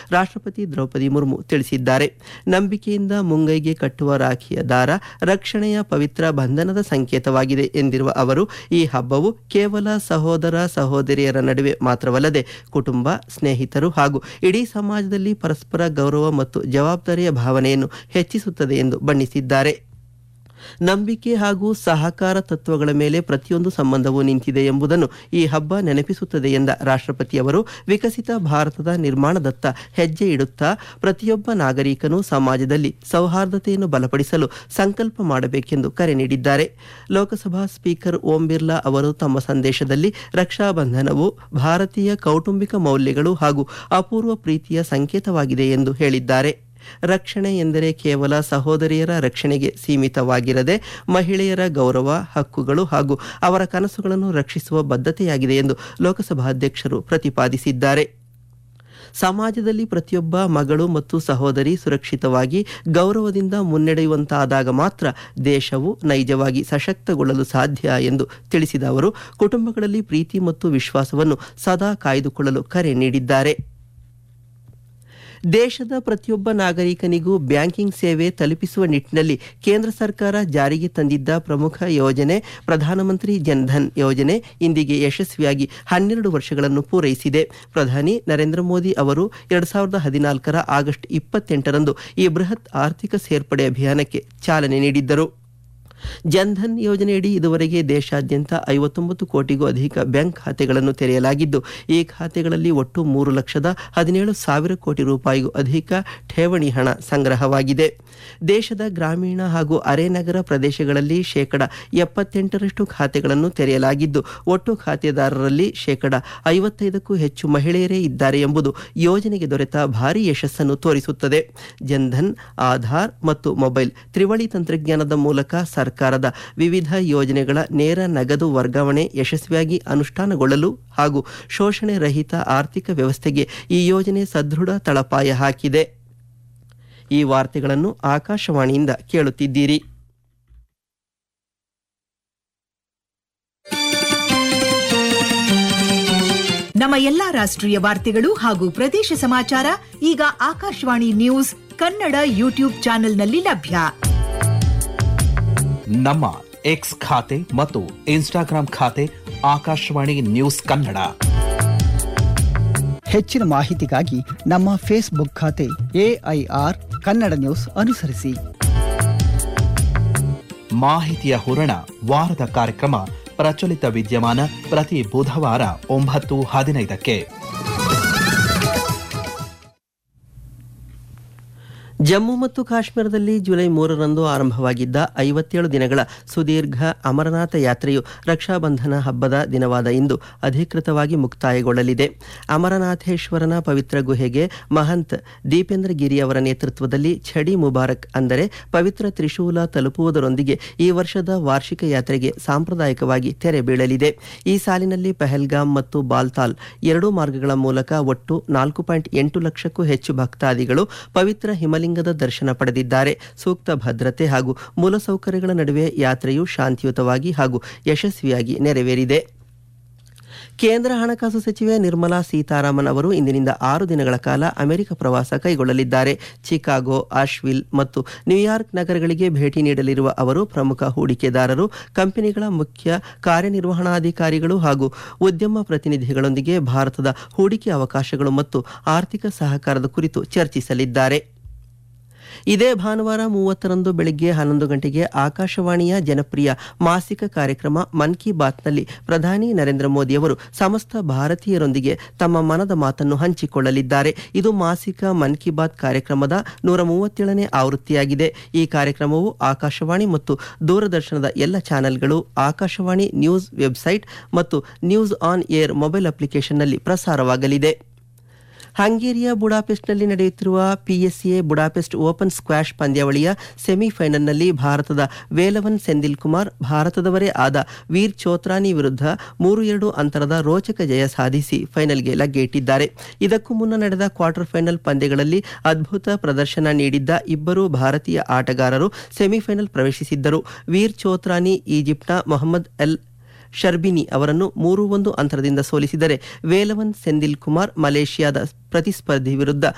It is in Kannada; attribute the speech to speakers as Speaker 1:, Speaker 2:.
Speaker 1: ರಾಷ್ಟ್ರಪತಿ ದ್ರೌಪದಿ ಮುರ್ಮು ತಿಳಿಸಿದ್ದಾರೆ ನಂಬಿಕೆಯಿಂದ ಮುಂಗೈಗೆ ಕಟ್ಟುವ ರಾಖಿಯ ದಾರ ರಕ್ಷಣೆಯ ಪವಿತ್ರ ಬಂಧನದ ಸಂಕೇತವಾಗಿದೆ ಎಂದಿರುವ ಅವರು ಈ ಹಬ್ಬವು ಕೇವಲ ಸಹೋದರ ಸಹೋದರಿಯರ ನಡುವೆ ಮಾತ್ರವಲ್ಲದೆ ಕುಟುಂಬ ಸ್ನೇಹಿತರು ಹಾಗೂ ಇಡೀ ಸಮಾಜದಲ್ಲಿ ಪರಸ್ಪರ ಗೌರವ ಮತ್ತು ಜವಾಬ್ದಾರಿಯ ಭಾವನೆಯನ್ನು ಹೆಚ್ಚಿಸುತ್ತದೆ ಎಂದು ಬಣ್ಣಿಸಿದ್ದಾರೆ ನಂಬಿಕೆ ಹಾಗೂ ಸಹಕಾರ ತತ್ವಗಳ ಮೇಲೆ ಪ್ರತಿಯೊಂದು ಸಂಬಂಧವೂ ನಿಂತಿದೆ ಎಂಬುದನ್ನು ಈ ಹಬ್ಬ ನೆನಪಿಸುತ್ತದೆ ಎಂದ ರಾಷ್ಟ್ರಪತಿಯವರು ವಿಕಸಿತ ಭಾರತದ ನಿರ್ಮಾಣದತ್ತ ಹೆಜ್ಜೆ ಇಡುತ್ತಾ ಪ್ರತಿಯೊಬ್ಬ ನಾಗರಿಕನು ಸಮಾಜದಲ್ಲಿ ಸೌಹಾರ್ದತೆಯನ್ನು ಬಲಪಡಿಸಲು ಸಂಕಲ್ಪ ಮಾಡಬೇಕೆಂದು ಕರೆ ನೀಡಿದ್ದಾರೆ ಲೋಕಸಭಾ ಸ್ಪೀಕರ್ ಓಂ ಬಿರ್ಲಾ ಅವರು ತಮ್ಮ ಸಂದೇಶದಲ್ಲಿ ರಕ್ಷಾಬಂಧನವು ಭಾರತೀಯ ಕೌಟುಂಬಿಕ ಮೌಲ್ಯಗಳು ಹಾಗೂ ಅಪೂರ್ವ ಪ್ರೀತಿಯ ಸಂಕೇತವಾಗಿದೆ ಎಂದು ಹೇಳಿದ್ದಾರೆ ರಕ್ಷಣೆ ಎಂದರೆ ಕೇವಲ ಸಹೋದರಿಯರ ರಕ್ಷಣೆಗೆ ಸೀಮಿತವಾಗಿರದೆ ಮಹಿಳೆಯರ ಗೌರವ ಹಕ್ಕುಗಳು ಹಾಗೂ ಅವರ ಕನಸುಗಳನ್ನು ರಕ್ಷಿಸುವ ಬದ್ಧತೆಯಾಗಿದೆ ಎಂದು ಲೋಕಸಭಾಧ್ಯಕ್ಷರು ಪ್ರತಿಪಾದಿಸಿದ್ದಾರೆ ಸಮಾಜದಲ್ಲಿ ಪ್ರತಿಯೊಬ್ಬ ಮಗಳು ಮತ್ತು ಸಹೋದರಿ ಸುರಕ್ಷಿತವಾಗಿ ಗೌರವದಿಂದ ಮುನ್ನಡೆಯುವಂತಾದಾಗ ಮಾತ್ರ ದೇಶವು ನೈಜವಾಗಿ ಸಶಕ್ತಗೊಳ್ಳಲು ಸಾಧ್ಯ ಎಂದು ತಿಳಿಸಿದ ಅವರು ಕುಟುಂಬಗಳಲ್ಲಿ ಪ್ರೀತಿ ಮತ್ತು ವಿಶ್ವಾಸವನ್ನು ಸದಾ ಕಾಯ್ದುಕೊಳ್ಳಲು ಕರೆ ನೀಡಿದ್ದಾರೆ ದೇಶದ ಪ್ರತಿಯೊಬ್ಬ ನಾಗರಿಕನಿಗೂ ಬ್ಯಾಂಕಿಂಗ್ ಸೇವೆ ತಲುಪಿಸುವ ನಿಟ್ಟಿನಲ್ಲಿ ಕೇಂದ್ರ ಸರ್ಕಾರ ಜಾರಿಗೆ ತಂದಿದ್ದ ಪ್ರಮುಖ ಯೋಜನೆ ಪ್ರಧಾನಮಂತ್ರಿ ಜನ್ಧನ್ ಯೋಜನೆ ಇಂದಿಗೆ ಯಶಸ್ವಿಯಾಗಿ ಹನ್ನೆರಡು ವರ್ಷಗಳನ್ನು ಪೂರೈಸಿದೆ ಪ್ರಧಾನಿ ನರೇಂದ್ರ ಮೋದಿ ಅವರು ಎರಡ್ ಸಾವಿರದ ಹದಿನಾಲ್ಕರ ಆಗಸ್ಟ್ ಇಪ್ಪತ್ತೆಂಟರಂದು ಈ ಬೃಹತ್ ಆರ್ಥಿಕ ಸೇರ್ಪಡೆ ಅಭಿಯಾನಕ್ಕೆ ಚಾಲನೆ ನೀಡಿದ್ದರು ಜನ್ಧನ್ ಯೋಜನೆಯಡಿ ಇದುವರೆಗೆ ದೇಶಾದ್ಯಂತ ಐವತ್ತೊಂಬತ್ತು ಕೋಟಿಗೂ ಅಧಿಕ ಬ್ಯಾಂಕ್ ಖಾತೆಗಳನ್ನು ತೆರೆಯಲಾಗಿದ್ದು ಈ ಖಾತೆಗಳಲ್ಲಿ ಒಟ್ಟು ಮೂರು ಲಕ್ಷದ ಹದಿನೇಳು ಸಾವಿರ ಕೋಟಿ ರೂಪಾಯಿಗೂ ಅಧಿಕ ಠೇವಣಿ ಹಣ ಸಂಗ್ರಹವಾಗಿದೆ ದೇಶದ ಗ್ರಾಮೀಣ ಹಾಗೂ ಅರೆನಗರ ಪ್ರದೇಶಗಳಲ್ಲಿ ಶೇಕಡ ಎಪ್ಪತ್ತೆಂಟರಷ್ಟು ಖಾತೆಗಳನ್ನು ತೆರೆಯಲಾಗಿದ್ದು ಒಟ್ಟು ಖಾತೆದಾರರಲ್ಲಿ ಶೇಕಡ ಐವತ್ತೈದಕ್ಕೂ ಹೆಚ್ಚು ಮಹಿಳೆಯರೇ ಇದ್ದಾರೆ ಎಂಬುದು ಯೋಜನೆಗೆ ದೊರೆತ ಭಾರೀ ಯಶಸ್ಸನ್ನು ತೋರಿಸುತ್ತದೆ ಜನ್ಧನ್ ಆಧಾರ್ ಮತ್ತು ಮೊಬೈಲ್ ತ್ರಿವಳಿ ತಂತ್ರಜ್ಞಾನದ ಮೂಲಕ ಸರ್ಕಾರದ ವಿವಿಧ ಯೋಜನೆಗಳ ನೇರ ನಗದು ವರ್ಗಾವಣೆ ಯಶಸ್ವಿಯಾಗಿ ಅನುಷ್ಠಾನಗೊಳ್ಳಲು ಹಾಗೂ ಶೋಷಣೆ ರಹಿತ ಆರ್ಥಿಕ ವ್ಯವಸ್ಥೆಗೆ ಈ ಯೋಜನೆ ಸದೃಢ ತಳಪಾಯ ಹಾಕಿದೆ ಈ ವಾರ್ತೆಗಳನ್ನು ಆಕಾಶವಾಣಿಯಿಂದ ಕೇಳುತ್ತಿದ್ದೀರಿ
Speaker 2: ನಮ್ಮ ಎಲ್ಲಾ ರಾಷ್ಟ್ರೀಯ ವಾರ್ತೆಗಳು ಹಾಗೂ ಪ್ರದೇಶ ಸಮಾಚಾರ ಈಗ ಆಕಾಶವಾಣಿ ನ್ಯೂಸ್ ಕನ್ನಡ ಯೂಟ್ಯೂಬ್ ಚಾನೆಲ್ನಲ್ಲಿ ಲಭ್ಯ
Speaker 3: ನಮ್ಮ ಎಕ್ಸ್ ಖಾತೆ ಮತ್ತು ಇನ್ಸ್ಟಾಗ್ರಾಂ ಖಾತೆ ಆಕಾಶವಾಣಿ ನ್ಯೂಸ್ ಕನ್ನಡ
Speaker 4: ಹೆಚ್ಚಿನ ಮಾಹಿತಿಗಾಗಿ ನಮ್ಮ ಫೇಸ್ಬುಕ್ ಖಾತೆ ಎಐಆರ್ ಕನ್ನಡ ನ್ಯೂಸ್ ಅನುಸರಿಸಿ
Speaker 3: ಮಾಹಿತಿಯ ಹೂರಣ ವಾರದ ಕಾರ್ಯಕ್ರಮ ಪ್ರಚಲಿತ ವಿದ್ಯಮಾನ ಪ್ರತಿ ಬುಧವಾರ ಒಂಬತ್ತು ಹದಿನೈದಕ್ಕೆ
Speaker 1: ಜಮ್ಮು ಮತ್ತು ಕಾಶ್ಮೀರದಲ್ಲಿ ಜುಲೈ ಮೂರರಂದು ಆರಂಭವಾಗಿದ್ದ ಐವತ್ತೇಳು ದಿನಗಳ ಸುದೀರ್ಘ ಅಮರನಾಥ ಯಾತ್ರೆಯು ರಕ್ಷಾಬಂಧನ ಹಬ್ಬದ ದಿನವಾದ ಇಂದು ಅಧಿಕೃತವಾಗಿ ಮುಕ್ತಾಯಗೊಳ್ಳಲಿದೆ ಅಮರನಾಥೇಶ್ವರನ ಪವಿತ್ರ ಗುಹೆಗೆ ಮಹಂತ್ ದೀಪೇಂದ್ರ ಗಿರಿ ಅವರ ನೇತೃತ್ವದಲ್ಲಿ ಛಡಿ ಮುಬಾರಕ್ ಅಂದರೆ ಪವಿತ್ರ ತ್ರಿಶೂಲ ತಲುಪುವುದರೊಂದಿಗೆ ಈ ವರ್ಷದ ವಾರ್ಷಿಕ ಯಾತ್ರೆಗೆ ಸಾಂಪ್ರದಾಯಿಕವಾಗಿ ತೆರೆ ಬೀಳಲಿದೆ ಈ ಸಾಲಿನಲ್ಲಿ ಪಹಲ್ಗಾಮ್ ಮತ್ತು ಬಾಲ್ತಾಲ್ ಎರಡೂ ಮಾರ್ಗಗಳ ಮೂಲಕ ಒಟ್ಟು ನಾಲ್ಕು ಪಾಯಿಂಟ್ ಎಂಟು ಲಕ್ಷಕ್ಕೂ ಹೆಚ್ಚು ಭಕ್ತಾದಿಗಳು ಪವಿತ್ರ ಹಿಮಲಿಂಗದ ದರ್ಶನ ಪಡೆದಿದ್ದಾರೆ ಸೂಕ್ತ ಭದ್ರತೆ ಹಾಗೂ ಮೂಲಸೌಕರ್ಯಗಳ ನಡುವೆ ಯಾತ್ರೆಯು ಶಾಂತಿಯುತವಾಗಿ ಹಾಗೂ ಯಶಸ್ವಿಯಾಗಿ ನೆರವೇರಿದೆ ಕೇಂದ್ರ ಹಣಕಾಸು ಸಚಿವೆ ನಿರ್ಮಲಾ ಸೀತಾರಾಮನ್ ಅವರು ಇಂದಿನಿಂದ ಆರು ದಿನಗಳ ಕಾಲ ಅಮೆರಿಕ ಪ್ರವಾಸ ಕೈಗೊಳ್ಳಲಿದ್ದಾರೆ ಚಿಕಾಗೋ ಆಶ್ವಿಲ್ ಮತ್ತು ನ್ಯೂಯಾರ್ಕ್ ನಗರಗಳಿಗೆ ಭೇಟಿ ನೀಡಲಿರುವ ಅವರು ಪ್ರಮುಖ ಹೂಡಿಕೆದಾರರು ಕಂಪನಿಗಳ ಮುಖ್ಯ ಕಾರ್ಯನಿರ್ವಹಣಾಧಿಕಾರಿಗಳು ಹಾಗೂ ಉದ್ಯಮ ಪ್ರತಿನಿಧಿಗಳೊಂದಿಗೆ ಭಾರತದ ಹೂಡಿಕೆ ಅವಕಾಶಗಳು ಮತ್ತು ಆರ್ಥಿಕ ಸಹಕಾರದ ಕುರಿತು ಚರ್ಚಿಸಲಿದ್ದಾರೆ ಇದೇ ಭಾನುವಾರ ಮೂವತ್ತರಂದು ಬೆಳಗ್ಗೆ ಹನ್ನೊಂದು ಗಂಟೆಗೆ ಆಕಾಶವಾಣಿಯ ಜನಪ್ರಿಯ ಮಾಸಿಕ ಕಾರ್ಯಕ್ರಮ ಮನ್ ಕಿ ಬಾತ್ನಲ್ಲಿ ಪ್ರಧಾನಿ ನರೇಂದ್ರ ಮೋದಿಯವರು ಸಮಸ್ತ ಭಾರತೀಯರೊಂದಿಗೆ ತಮ್ಮ ಮನದ ಮಾತನ್ನು ಹಂಚಿಕೊಳ್ಳಲಿದ್ದಾರೆ ಇದು ಮಾಸಿಕ ಮನ್ ಕಿ ಬಾತ್ ಕಾರ್ಯಕ್ರಮದ ನೂರ ಮೂವತ್ತೇಳನೇ ಆವೃತ್ತಿಯಾಗಿದೆ ಈ ಕಾರ್ಯಕ್ರಮವು ಆಕಾಶವಾಣಿ ಮತ್ತು ದೂರದರ್ಶನದ ಎಲ್ಲ ಚಾನೆಲ್ಗಳು ಆಕಾಶವಾಣಿ ನ್ಯೂಸ್ ವೆಬ್ಸೈಟ್ ಮತ್ತು ನ್ಯೂಸ್ ಆನ್ ಏರ್ ಮೊಬೈಲ್ ಅಪ್ಲಿಕೇಶನ್ನಲ್ಲಿ ಪ್ರಸಾರವಾಗಲಿದೆ ಹಂಗೇರಿಯ ಬುಡಾಪೆಸ್ಟ್ನಲ್ಲಿ ನಡೆಯುತ್ತಿರುವ ಪಿಎಸ್ಎ ಬುಡಾಪೆಸ್ಟ್ ಓಪನ್ ಸ್ಕ್ವಾಷ್ ಪಂದ್ಯಾವಳಿಯ ಸೆಮಿಫೈನಲ್ನಲ್ಲಿ ಭಾರತದ ವೇಲವನ್ ಸೆಂದಿಲ್ ಕುಮಾರ್ ಭಾರತದವರೇ ಆದ ವೀರ್ ಚೋತ್ರಾನಿ ವಿರುದ್ಧ ಮೂರು ಎರಡು ಅಂತರದ ರೋಚಕ ಜಯ ಸಾಧಿಸಿ ಫೈನಲ್ಗೆ ಲಗ್ಗೆಯಿಟ್ಟಿದ್ದಾರೆ ಇದಕ್ಕೂ ಮುನ್ನ ನಡೆದ ಕ್ವಾರ್ಟರ್ ಫೈನಲ್ ಪಂದ್ಯಗಳಲ್ಲಿ ಅದ್ಭುತ ಪ್ರದರ್ಶನ ನೀಡಿದ್ದ ಇಬ್ಬರು ಭಾರತೀಯ ಆಟಗಾರರು ಸೆಮಿಫೈನಲ್ ಪ್ರವೇಶಿಸಿದ್ದರು ವೀರ್ ಚೋತ್ರಾನಿ ಈಜಿಪ್ಟ್ನ ಮೊಹಮ್ಮದ್ ಎಲ್ ಶರ್ಬಿನಿ ಅವರನ್ನು ಮೂರು ಒಂದು ಅಂತರದಿಂದ ಸೋಲಿಸಿದರೆ ವೇಲವನ್ ಸೆಂದಿಲ್ ಕುಮಾರ್ ಮಲೇಷಿಯಾದ ಪ್ರತಿಸ್ಪರ್ಧಿ ವಿರುದ್ಧ